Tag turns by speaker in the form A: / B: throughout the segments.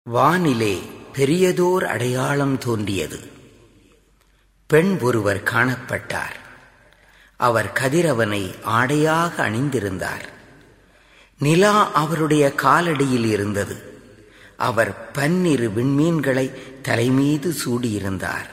A: வானிலே பெரியதோர் அடையாளம் தோன்றியது பெண் ஒருவர் காணப்பட்டார் அவர் கதிரவனை ஆடையாக அணிந்திருந்தார் நிலா அவருடைய காலடியில் இருந்தது அவர் பன்னிரு விண்மீன்களை தலைமீது சூடியிருந்தார்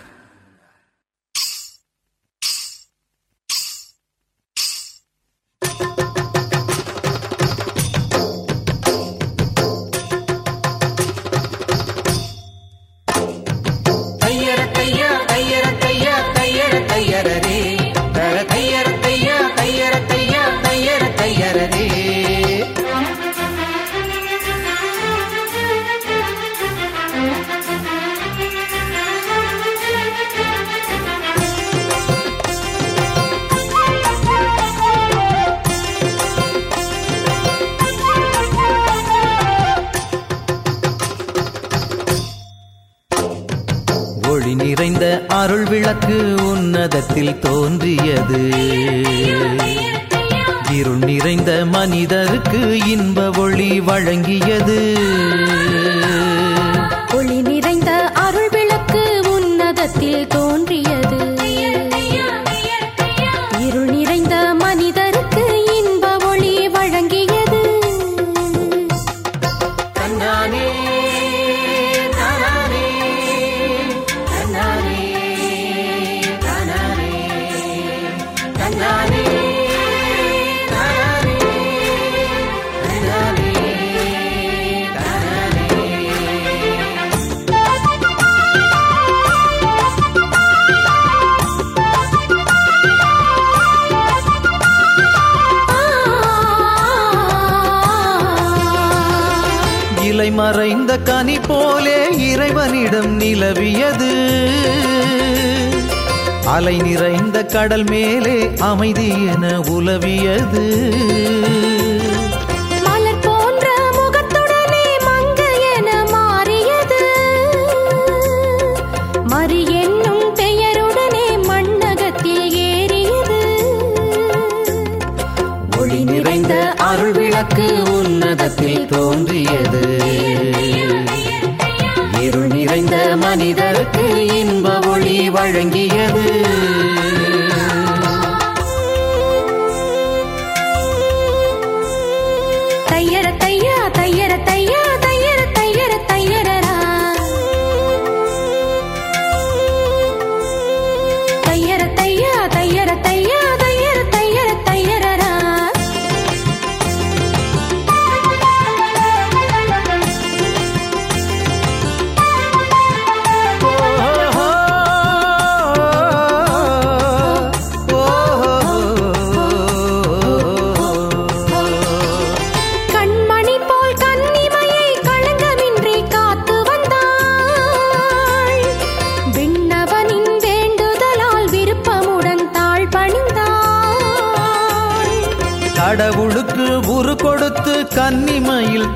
B: தையர தையா தையர தையா தையர தையரரே தர தையர தையா தையர தையா தையர தையரரே
C: ஒளி நிறைந்த அருள் விளக்கு உன்னதத்தில் தோன்றியது இருள் நிறைந்த மனிதருக்கு இன்ப ஒளி வழங்கியது
D: ஒளி நிறைந்த அருள் விளக்கு உன்னதத்தில் தோன்றியது இருள் நிறைந்த மனிதருக்கு இன்ப ஒளி வழங்கியது
B: தன்னானே தானானே தன்னானே தானானே தன்னானே தானானே தன்னானே தானானே
C: இலை மறைந்த கனி போலே இறைவனிடம் நிலவியது அலை நிறைந்த கடல் மேலே அமைதி என உலவியது
D: மலர் போன்ற முகத்துடனே மங்கை என மாறியது மறி என்னும் பெயருடனே மண்ணகத்தில் ஏறியது
C: ஒளி நிறைந்த அருள் விளக்கு உன்னதத்தில் தோன்றியது இருள் நிறைந்த மனிதருக்கு இன்ப ஒளி வழங்கியது
D: தையர தையா தையர தையா தையர தையர தையரரா தையர தையா தையர தையா தையர தையர தையரரா கண்மணி போல் கன்னிமையை களங்கமின்றி காத்து வந்தாள் விண்ணவனின் வேண்டுதலால் விருப்பமுடன் தாழ் பணிந்தாள்
C: கடவுளுக்கு உரு கொடுத்து கன்னிமையில்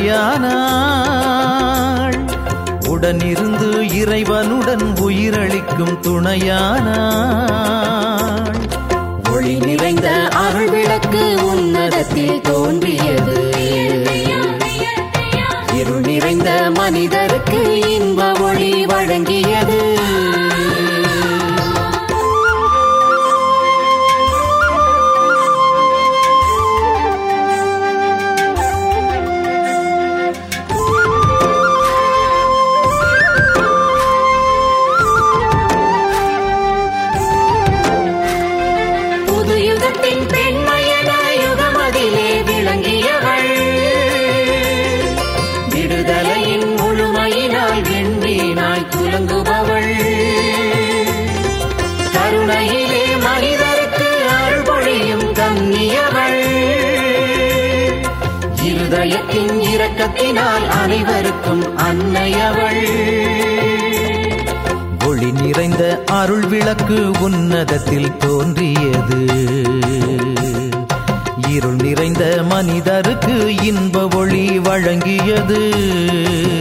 C: தாயானாள் உடனிருந்து இறைவனுடன் உயிரளிக்கும் துணையானாள் ஒளி நிறைந்த அருள் விளக்கு உன்னதத்தில் தோன்றியது இருள் நிறைந்த மனிதருக்கு இன்ப ஒளி வழங்கியது
D: புது யுகத்தின் பெண்மையன யுகமதிலே விளங்கியவள்
C: விடுதலையின் முழுமையினால் வெண்மீனாய் துலங்குபவள் கருணையிலே மனிதருக்கு அருள் பொழியும் கண்ணியவள் இருதயத்தின் இரக்கத்தினால் அனைவருக்கும் அன்னையவள் ஒளி நிறைந்த அருள் விளக்கு உன்னதத்தில் தோன்றியது இருள் நிறைந்த மனிதருக்கு இன்ப ஒளி வழங்கியது